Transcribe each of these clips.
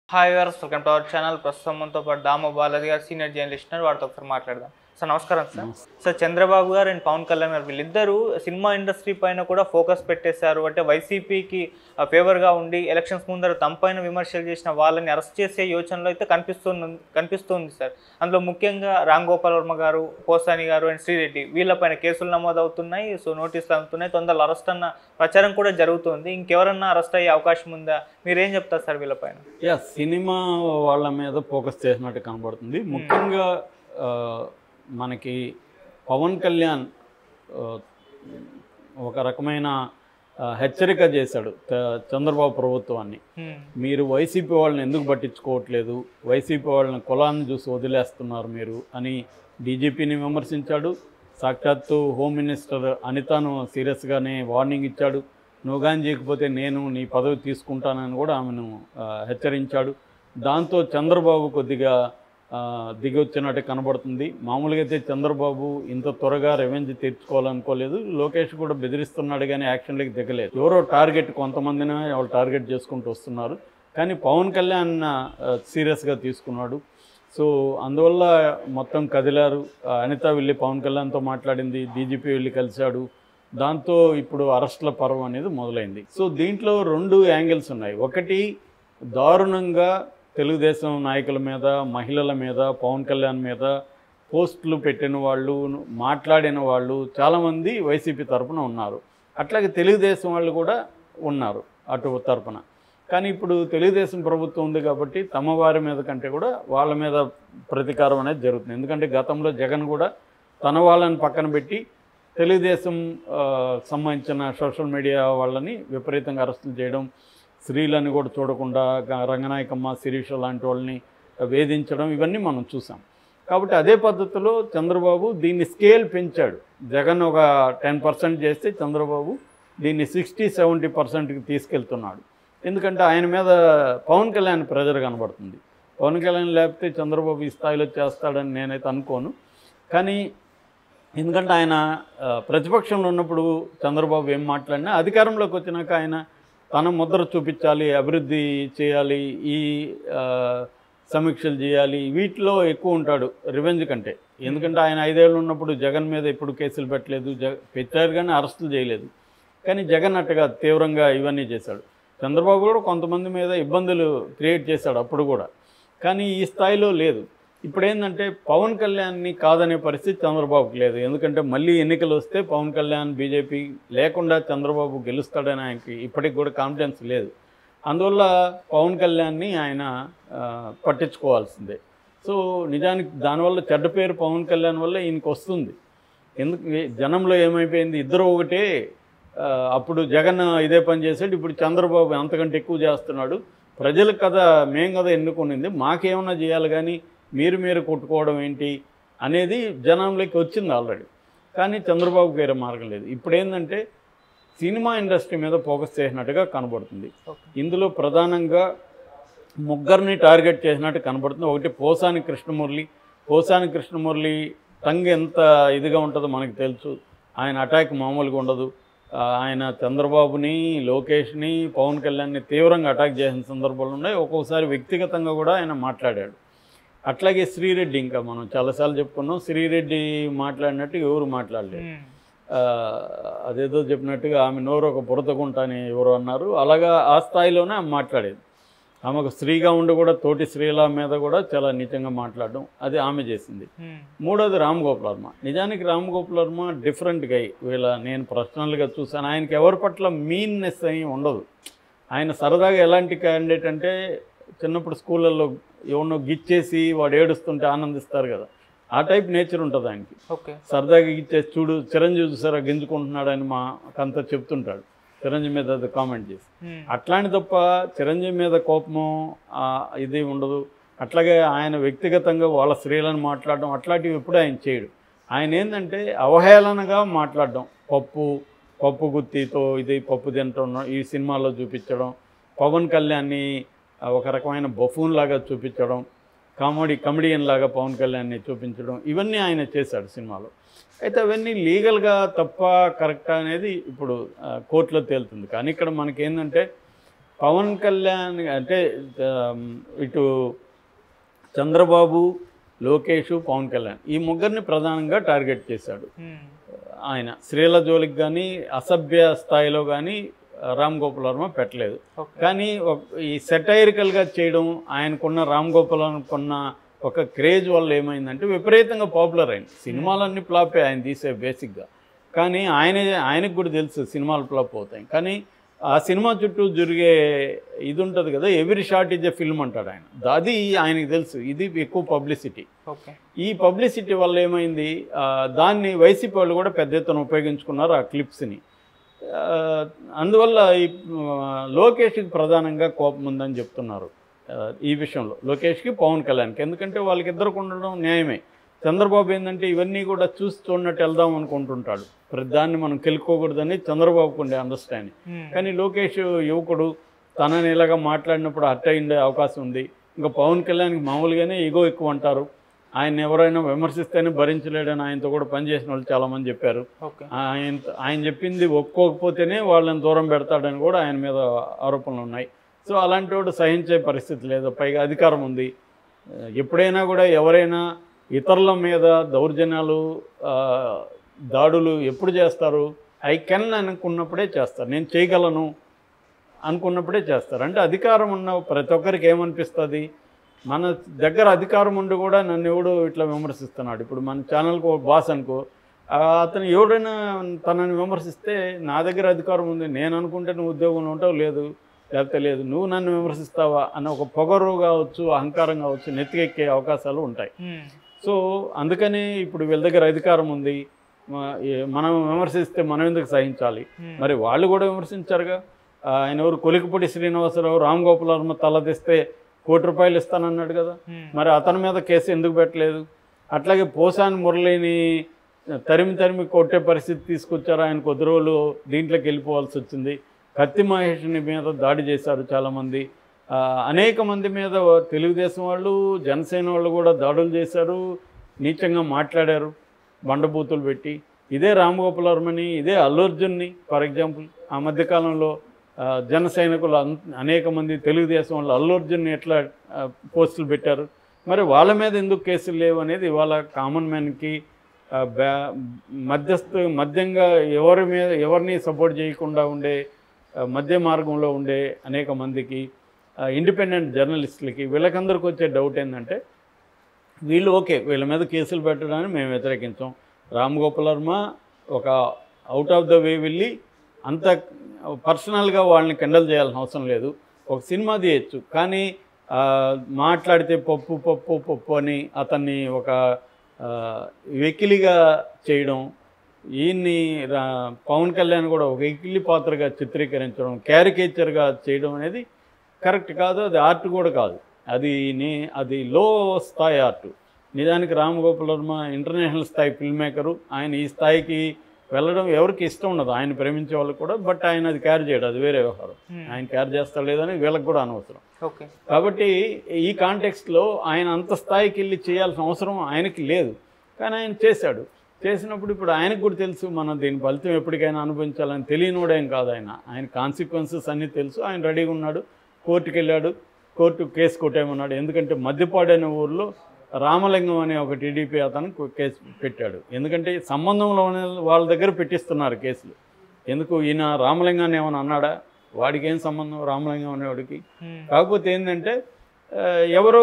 Hi గారు welcome to our channel ప్రస్తుతం మనతో పాటు దామ బాలాజీ గారు సీనియర్ జర్నలిస్ట్ ఉన్నారు వారితో ఒకసారి మాట్లాడదాం సార్ నమస్కారం సార్ సార్ చంద్రబాబు గారు అండ్ పవన్ కళ్యాణ్ గారు వీళ్ళిద్దరూ సినిమా ఇండస్ట్రీ పైన కూడా ఫోకస్ పెట్టేశారు అంటే వైసీపీకి ఫేవర్గా ఉండి ఎలక్షన్స్ ముందర తమపైన విమర్శలు చేసిన వాళ్ళని అరెస్ట్ చేసే యోచనలో అయితే కనిపిస్తుంది కనిపిస్తుంది సార్ అందులో ముఖ్యంగా రామ్ గోపాల్ వర్మ గారు పోసాని గారు అండ్ శ్రీరెడ్డి వీళ్ళపైన కేసులు నమోదవుతున్నాయి సో నోటీసులు అందుతున్నాయి తొందరలో అరెస్ట్ అన్న ప్రచారం కూడా జరుగుతుంది ఇంకెవరన్నా అరెస్ట్ అయ్యే అవకాశం ఉందా మీరేం చెప్తారు సార్ వీళ్ళపైన యా సినిమా వాళ్ళ మీద ఫోకస్ చేసినట్టు కనబడుతుంది ముఖ్యంగా ఆ, మనకి పవన్ కళ్యాణ్ ఆ, ఒక రకమైన ఆ, హెచ్చరిక చేశాడు త- చంద్రబాబు ప్రభుత్వాన్ని హ్మ్. మీరు వైసీపీ వాళ్ళని ఎందుకు పట్టించుకోవట్లేదు వైసీపీ వాళ్ళని కులాన్ని చూసి వదిలేస్తున్నారు మీరు అని డీజీపీని విమర్శించాడు సాక్షాత్తు హోమ్ మినిస్టర్ అనితను సీరియస్గానే వార్నింగ్ ఇచ్చాడు నువ్వు కానీ చేయకపోతే నేను నీ పదవి తీసుకుంటానని కూడా ఆమెను ఆ, హెచ్చరించాడు దాంతో చంద్రబాబు కొద్దిగా ఆ, దిగి వచ్చినట్టు కనబడుతుంది మామూలుగా అయితే చంద్రబాబు ఇంత త్వరగా రెవెంజ్ తీర్చుకోవాలనుకోలేదు లోకేష్ కూడా బెదిరిస్తున్నాడు కానీ యాక్షన్లకి దిగలేదు ఎవరో టార్గెట్ కొంతమందిని వాళ్ళు టార్గెట్ చేసుకుంటూ వస్తున్నారు కానీ పవన్ కళ్యాణ్ సీరియస్గా తీసుకున్నాడు సో అందువల్ల మొత్తం కదిలారు ఆ, అనిత వెళ్ళి పవన్ కళ్యాణ్తో మాట్లాడింది డీజీపీ వెళ్ళి కలిశాడు దాంతో ఇప్పుడు అరెస్ట్ల పర్వం అనేది మొదలైంది సో దీంట్లో రెండు యాంగిల్స్ ఉన్నాయి ఒకటి దారుణంగా తెలుగుదేశం నాయకుల మీద మహిళల మీద పవన్ కళ్యాణ్ మీద పోస్టులు పెట్టిన వాళ్ళు మాట్లాడిన వాళ్ళు చాలామంది వైసీపీ తరపున ఉన్నారు అట్లాగే తెలుగుదేశం వాళ్ళు కూడా ఉన్నారు అటు తరపున కానీ ఇప్పుడు తెలుగుదేశం ప్రభుత్వం ఉంది కాబట్టి తమ వారి మీద కంటే కూడా వాళ్ళ మీద ప్రతీకారం అనేది జరుగుతుంది ఎందుకంటే గతంలో జగన్ కూడా తన వాళ్ళని పక్కన పెట్టి తెలుగుదేశం ఆ, సంబంధించిన సోషల్ మీడియా వాళ్ళని విపరీతంగా అరెస్టులు చేయడం స్త్రీలను కూడా చూడకుండా గ- రంగనాయకమ్మ శిరీష లాంటి వాళ్ళని వేధించడం ఇవన్నీ మనం చూసాం కాబట్టి అదే పద్ధతిలో చంద్రబాబు దీన్ని స్కేల్ పెంచాడు జగన్ ఒక టెన్ పర్సెంట్ చేస్తే చంద్రబాబు దీన్ని సిక్స్టీ సెవెంటీ పర్సెంట్కి తీసుకెళ్తున్నాడు ఎందుకంటే ఆయన మీద పవన్ కళ్యాణ్ ప్రెజర్ కనబడుతుంది పవన్ కళ్యాణ్ లేకపోతే చంద్రబాబు ఈ స్థాయిలో చేస్తాడని నేనైతే అనుకోను కానీ ఎందుకంటే ఆయన ఆ, ప్రతిపక్షంలో ఉన్నప్పుడు చంద్రబాబు ఏం మాట్లాడినా అధికారంలోకి వచ్చినాక ఆయన తన ముద్ర చూపించాలి అభివృద్ధి చేయాలి ఈ ఆ, సమీక్షలు చేయాలి వీటిలో ఎక్కువ ఉంటాడు రివెంజ్ కంటే ఎందుకంటే ఆయన ఐదేళ్ళు ఉన్నప్పుడు జగన్ మీద ఎప్పుడు కేసులు పెట్టలేదు జగ పెట్టారు కానీ అరెస్టులు చేయలేదు కానీ జగన్ అట్టగా తీవ్రంగా ఇవన్నీ చేశాడు చంద్రబాబు కూడా కొంతమంది మీద ఇబ్బందులు క్రియేట్ చేశాడు అప్పుడు కూడా కానీ ఈ స్థాయిలో లేదు ఇప్పుడు ఏంటంటే పవన్ కళ్యాణ్ని కాదనే పరిస్థితి చంద్రబాబుకి లేదు ఎందుకంటే మళ్ళీ ఎన్నికలు వస్తే పవన్ కళ్యాణ్ బీజేపీ లేకుండా చంద్రబాబు గెలుస్తాడని ఆయనకి ఇప్పటికి కూడా కాన్ఫిడెన్స్ లేదు అందువల్ల పవన్ కళ్యాణ్ని ఆయన ఆ, పట్టించుకోవాల్సిందే సో నిజానికి దానివల్ల చెడ్డ పేరు పవన్ కళ్యాణ్ వల్ల ఈయనకి వస్తుంది ఎందుకు ఏ- జనంలో ఏమైపోయింది ఇద్దరు ఒకటే ఆ, అప్పుడు జగన్ ఇదే పని చేశాడు ఇప్పుడు చంద్రబాబు అంతకంటే ఎక్కువ చేస్తున్నాడు ప్రజలకు కదా మేం కదా ఎన్నుకునింది మాకేమన్నా చేయాలి కానీ మీరు మీరు కొట్టుకోవడం ఏంటి అనేది జనంలోకి వచ్చింది ఆల్రెడీ కానీ చంద్రబాబుకి వేరే మార్గం లేదు ఇప్పుడు ఏంటంటే సినిమా ఇండస్ట్రీ మీద ఫోకస్ చేసినట్టుగా కనబడుతుంది ఓకే ఇందులో ప్రధానంగా ముగ్గురిని టార్గెట్ చేసినట్టు కనబడుతుంది ఒకటి పోసాని కృష్ణమురళి పోసాని కృష్ణమురళి టంగ్ ఎంత ఇదిగా ఉంటుందో మనకు తెలుసు ఆయన అటాక్ మామూలుగా ఉండదు ఆ, ఆయన చంద్రబాబుని లోకేష్ని పవన్ కళ్యాణ్ని తీవ్రంగా అటాక్ చేసిన సందర్భాలు ఉన్నాయి ఒక్కొక్కసారి వ్యక్తిగతంగా కూడా ఆయన మాట్లాడాడు అట్లాగే శ్రీరెడ్డి ఇంకా మనం చాలాసార్లు చెప్పుకున్నాం శ్రీరెడ్డి మాట్లాడినట్టు ఎవరు మాట్లాడలేదు హ్మ్. ఆ, అదేదో చెప్పినట్టుగా ఆమె నోరు ఒక బురదగుంట అని ఎవరు అన్నారు అలాగా ఆ స్థాయిలోనే ఆమె మాట్లాడేది ఆమెకు స్త్రీగా ఉండి కూడా తోటి స్త్రీల మీద కూడా చాలా నీచంగా మాట్లాడడం అది ఆమె చేసింది హ్మ్. మూడోది రామ్ గోపాల్ వర్మ నిజానికి రామ్ గోపాల్ వర్మ డిఫరెంట్ గై వీళ్ళ నేను పర్సనల్గా చూసాను ఆయనకి ఎవరి పట్ల మీన్నెస్ అని ఉండదు ఆయన సరదాగా ఎలాంటి క్యాండిడేట్ అంటే చిన్నప్పుడు స్కూళ్ళల్లో ఎవరినో గిచ్చేసి వాడు ఏడుస్తుంటే ఆనందిస్తారు కదా ఆ టైప్ నేచర్ ఉంటుంది ఆయనకి ఓకే సరదాగా ఇచ్చేసి చూడు చిరంజీవి చూసారా గింజుకుంటున్నాడని మాకంతా చెప్తుంటాడు చిరంజీవి మీద అది కామెంట్ చేసి హ్మ్. అట్లాంటి తప్ప చిరంజీవి మీద కోపము ఆ, ఇది ఉండదు అట్లాగే ఆయన వ్యక్తిగతంగా వాళ్ళ స్త్రీలను మాట్లాడడం అట్లాంటివి ఎప్పుడు ఆయన చేయడు ఆయన ఏంటంటే అవహేళనగా మాట్లాడడం పప్పు పప్పు గుత్తితో ఇది పప్పు తింటున్న ఈ సినిమాలో చూపించడం పవన్ కళ్యాణ్ని ఆ, ఒక రకమైన బఫూన్ లాగా చూపించడం కామెడీ కమెడియన్ లాగా పవన్ కళ్యాణ్ని చూపించడం ఇవన్నీ ఆయన చేశాడు సినిమాలో అయితే అవన్నీ లీగల్గా తప్ప కరెక్టా అనేది ఇప్పుడు ఆ, కోర్టులో తేలుతుంది కానీ ఇక్కడ మనకి ఏంటంటే పవన్ కళ్యాణ్ అంటే ఆమ్, ఇటు చంద్రబాబు లోకేష్ పవన్ కళ్యాణ్ ఈ ముగ్గురిని ప్రధానంగా టార్గెట్ చేశాడు ఉమ్, ఆయన స్త్రీల జోలికి కానీ అసభ్య స్థాయిలో కానీ రామ్ గోపాల్ వర్మ పెట్టలేదు ఓకే కానీ ఒక- ఈ సెటైరికల్గా చేయడం ఆయనకున్న రామ్ గోపాల్ వర్మకున్న ఒక క్రేజ్ వల్ల ఏమైందంటే విపరీతంగా పాపులర్ అయింది సినిమాలన్నీ ఫ్లాపే ఆయన తీసే బేసిక్గా కానీ ఆయనే ఆయనకు కూడా తెలుసు సినిమాలు ఫ్లాప్ అవుతాయి కానీ ఆ సినిమా చుట్టూ జరిగే ఇది ఉంటుంది కదా every short is a film అంటాడు ఆయన అది ఆయనకు తెలుసు ఇది ఎక్కువ పబ్లిసిటీ ఓకే ఈ పబ్లిసిటీ వల్ల ఏమైంది ఆ, దాన్ని వైసీపీ వాళ్ళు కూడా పెద్ద ఎత్తున ఉపయోగించుకున్నారు ఆ క్లిప్స్ని ఆ, అందువల్ల ఈ ఆ, లోకేష్కి ప్రధానంగా కోపం ఉందని చెప్తున్నారు ఆ, ఈ విషయంలో లోకేష్కి పవన్ కళ్యాణ్కి ఎందుకంటే వాళ్ళకిద్దరికి ఉండడం న్యాయమే చంద్రబాబు ఏంటంటే ఇవన్నీ కూడా చూసి చూడనట్టు వెళ్దాం అనుకుంటుంటాడు ప్రతి దాన్ని మనం కెలుక్కోకూడదని చంద్రబాబుకు ఉండే అండర్స్టాండింగ్ ఉమ్, కానీ లోకేష్ యువకుడు తనని ఇలాగా మాట్లాడినప్పుడు హర్ట్ అయ్యే అవకాశం ఉంది ఇంకా పవన్ కళ్యాణ్కి మామూలుగానే ఈగో ఎక్కువ అంటారు ఆయన ఎవరైనా విమర్శిస్తేనే భరించలేడని ఆయనతో కూడా పనిచేసిన వాళ్ళు చాలామంది చెప్పారు ఓకే ఆయన ఆయన చెప్పింది ఒప్పుకోకపోతేనే వాళ్ళని దూరం పెడతాడని కూడా ఆయన మీద ఆరోపణలు ఉన్నాయి సో అలాంటి వాడు సహించే పరిస్థితి లేదు పైగా అధికారం ఉంది ఆ, ఎప్పుడైనా కూడా ఎవరైనా ఇతరుల మీద దౌర్జన్యాలు ఆ, దాడులు ఎప్పుడు చేస్తారు ఐ కెన్ అనుకున్నప్పుడే చేస్తారు నేను చేయగలను అనుకున్నప్పుడే చేస్తారు అంటే అధికారం ఉన్న ప్రతి ఒక్కరికి ఏమనిపిస్తుంది మన దగ్గర అధికారం ఉండి కూడా నన్ను ఎవడు ఇట్లా విమర్శిస్తున్నాడు ఇప్పుడు మన ఛానల్కి బాస్ అనుకో ఆ, అతను ఎవడైనా తనని విమర్శిస్తే నా దగ్గర అధికారం ఉంది నేను అనుకుంటే నువ్వు ఉద్యోగంలో ఉంటావు లేదు లేకపోతే లేదు నువ్వు నన్ను విమర్శిస్తావా అన్న ఒక పొగరు కావచ్చు అహంకారం కావచ్చు నెత్తికెక్కే అవకాశాలు ఉంటాయి ఉమ్, సో అందుకని ఇప్పుడు వీళ్ళ దగ్గర అధికారం ఉంది మ- ఏ- మనం విమర్శిస్తే మనం ఎందుకు సహించాలి ఉమ్, మరి వాళ్ళు కూడా విమర్శించారుగా ఆ, ఆయన ఎవరు కొలికపూడి శ్రీనివాసరావు రామ్ గోపాల్ వర్మ తల తెస్తే కోటి రూపాయలు ఇస్తానన్నాడు కదా ఉమ్, మరి అతని మీద కేసు ఎందుకు పెట్టలేదు అట్లాగే పోసాని మురళిని తరిమి తరిమి కొట్టే పరిస్థితి తీసుకొచ్చారు ఆయన కొద్ది రోజులు దీంట్లోకి వెళ్ళిపోవాల్సి వచ్చింది కత్తి మహేష్ని మీద దాడి చేశారు చాలామంది ఆ, అనేక మంది మీద తెలుగుదేశం వాళ్ళు జనసేన వాళ్ళు కూడా దాడులు చేశారు నీచంగా మాట్లాడారు బండబూతులు పెట్టి ఇదే రామగోపాల్ వర్మని ఇదే అల్లు అర్జున్ని ఫర్ ఎగ్జాంపుల్ ఆ మధ్యకాలంలో ఆ, జన సైనికులు అన్- అనేక మంది తెలుగుదేశం వాళ్ళు అల్లు అర్జున్ని ఎట్లా ఆ, పోస్టులు పెట్టారు మరి వాళ్ళ మీద ఎందుకు కేసులు లేవు అనేది ఇవాళ కామన్ మ్యాన్కి ఆ, బ్యా- మధ్యస్థ మధ్యంగా ఎవరి మీద ఎవరిని సపోర్ట్ చేయకుండా ఉండే ఆ, మధ్య మార్గంలో ఉండే అనేక మందికి ఆ, ఇండిపెండెంట్ జర్నలిస్టులకి వీళ్ళకందరికి వచ్చే డౌట్ ఏంటంటే వీళ్ళు ఓకే వీళ్ళ మీద కేసులు పెట్టడానికి మేము వ్యతిరేకించాం రామ్ గోపాల్ వర్మ ఒక అవుట్ ఆఫ్ ద వే వెళ్ళి అంత పర్సనల్గా వాళ్ళని కెండల్ చేయాల్సిన అవసరం లేదు ఒక సినిమా తీయచ్చు కానీ ఆ, మాట్లాడితే పప్పు పప్పు పప్పు అని అతన్ని ఒక ఆ, వెకిలిగా చేయడం ఈయన్ని రా- పవన్ కళ్యాణ్ కూడా ఒక వెకిలి పాత్రగా చిత్రీకరించడం క్యారికేచర్గా చేయడం అనేది కరెక్ట్ కాదు అది ఆర్ట్ కూడా కాదు అది నీ అది లో స్థాయి ఆర్ట్ నిజానికి రామ్ గోపాల్ వర్మ ఇంటర్నేషనల్ స్థాయి ఫిల్మ్ మేకరు ఆయన ఈ స్థాయికి వెళ్ళడం ఎవరికి ఇష్టం ఉండదు ఆయన ప్రేమించే వాళ్ళకి కూడా బట్ ఆయన అది క్యారీ చేయడు అది వేరే వ్యవహారం ఉమ్, ఆయన క్యారీ చేస్తాడు లేదని వీళ్ళకి కూడా అనవసరం ఓకే కాబట్టి ఈ కాంటెక్స్ట్లో ఆయన అంత స్థాయికి వెళ్ళి చేయాల్సిన అవసరం ఆయనకి లేదు కానీ ఆయన చేశాడు చేసినప్పుడు ఇప్పుడు ఆయనకు కూడా తెలుసు మనం దీని ఫలితం ఎప్పటికైనా అనుభవించాలని తెలియనివాడేం కాదు ఆయన ఆయన కాన్సిక్వెన్సెస్ అన్నీ తెలుసు ఆయన రెడీగా ఉన్నాడు కోర్టుకి వెళ్ళాడు కోర్టు కేసు కొట్టేయమన్నాడు ఎందుకంటే మద్యపాడు అనే ఊర్లో రామలింగం అనే ఒక టీడీపీ అతను కేసు పెట్టాడు ఎందుకంటే సంబంధంలో ఉన్న వాళ్ళ దగ్గర పెట్టిస్తున్నారు కేసులు ఎందుకు ఈయన రామలింగాన్ని ఏమైనా అన్నాడా వాడికి ఏం సంబంధం రామలింగం అనేవాడికి ఉమ్, కాకపోతే ఏంటంటే ఆ, ఎవరో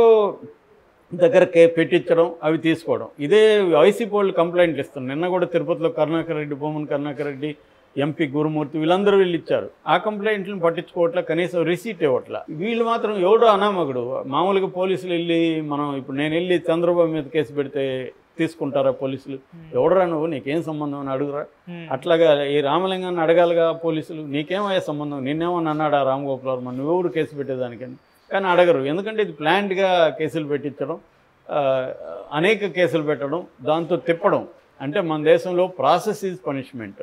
దగ్గర కే పెట్టించడం అవి తీసుకోవడం ఇదే వైసీపీ వాళ్ళు కంప్లైంట్లు ఇస్తున్నారు నిన్న కూడా తిరుపతిలో కరుణాకర్ రెడ్డి బొమ్మన్ కరుణాకర్ రెడ్డి ఎంపీ గురుమూర్తి వీళ్ళందరూ వీళ్ళు ఇచ్చారు ఆ కంప్లైంట్లను పట్టించుకోవట్లే కనీసం రిసీట్ ఇవ్వట్లే వీళ్ళు మాత్రం ఎవడో అనామకుడు మామూలుగా పోలీసులు వెళ్ళి మనం ఇప్పుడు నేను వెళ్ళి చంద్రబాబు మీద కేసు పెడితే తీసుకుంటారా పోలీసులు ఎవడరా నువ్వు నీకేం సంబంధం అని అడుగురా ఉమ్, అట్లాగా ఈ రామలింగాన్ని అడగాలిగా పోలీసులు నీకేమయ్యే సంబంధం నిన్నేమని అన్నాడా రామ్ గోపాల్ వర్మ నువ్వెవడు కేసు పెట్టేదానికని కానీ అడగరు ఎందుకంటే ఇది ప్లాంట్గా కేసులు పెట్టించడం ఆ, అనేక కేసులు పెట్టడం దాంతో తిప్పడం అంటే మన దేశంలో ప్రాసెస్ ఈజ్ పనిష్మెంట్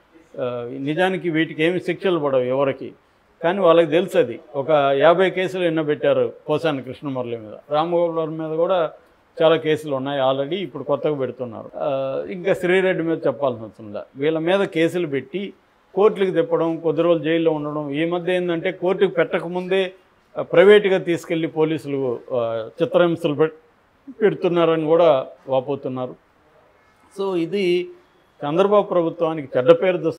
నిజానికి వీటికి ఏమి శిక్షలు పడవు ఎవరికి కానీ వాళ్ళకి తెలుసు అది ఒక యాభై కేసులు ఎన్నో పెట్టారు పోసాని కృష్ణమురళి మీద రామగోపాల్ వర్మ మీద కూడా చాలా కేసులు ఉన్నాయి ఆల్రెడీ ఇప్పుడు కొత్తగా పెడుతున్నారు ఆ, ఇంకా శ్రీరెడ్డి మీద చెప్పాల్సిన అవసరం లేదు వీళ్ళ మీద కేసులు పెట్టి కోర్టులకు తిప్పడం కొద్ది రోజులు జైల్లో ఉండడం ఈ మధ్య ఏంటంటే కోర్టుకు పెట్టకముందే ఆ, ప్రైవేటుగా తీసుకెళ్లి పోలీసులు ఆ, చిత్రహింసలు పెట్ పెడుతున్నారని కూడా వాపోతున్నారు సో ఇది చంద్రబాబు ప్రభుత్వానికి చెడ్డ పేరు